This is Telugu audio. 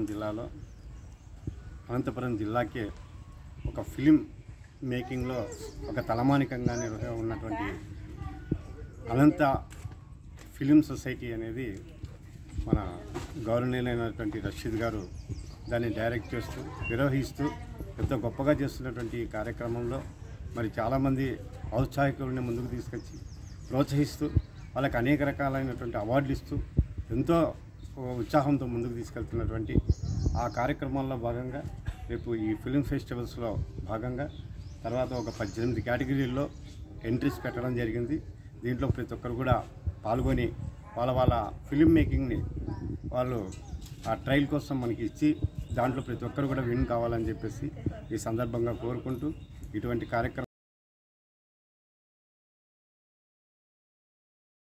అనంతపురం జిల్లాలో అనంతపురం జిల్లాకే ఒక ఫిలిం మేకింగ్లో ఒక తలమానికంగా నిర్వ- ఉన్నటువంటి అనంత ఫిలిం సొసైటీ అనేది మన గౌరవనీయులైనటువంటి రషీద్ గారు దాన్ని డైరెక్ట్ చేస్తూ నిర్వహిస్తూ ఎంతో గొప్పగా చేస్తున్నటువంటి ఈ కార్యక్రమంలో మరి చాలామంది ఔత్సాహికులని ముందుకు తీసుకొచ్చి ప్రోత్సహిస్తూ వాళ్ళకి అనేక రకాలైనటువంటి అవార్డులు ఇస్తూ ఎంతో ఉత్సాహంతో ముందుకు తీసుకెళ్తున్నటువంటి ఆ కార్యక్రమాల్లో భాగంగా రేపు ఈ ఫిలిం ఫెస్టివల్స్లో భాగంగా తర్వాత ఒక పద్దెనిమిది కేటగిరీల్లో ఎంట్రీస్ పెట్టడం జరిగింది దీంట్లో ప్రతి ఒక్కరు కూడా పాల్గొని వాళ్ళ వాళ్ళ ఫిలిం మేకింగ్ని వాళ్ళు ఆ ట్రయల్ కోసం మనకి ఇచ్చి దాంట్లో ప్రతి ఒక్కరు కూడా విన్ కావాలని చెప్పేసి ఈ సందర్భంగా కోరుకుంటూ ఇటువంటి కార్యక్రమం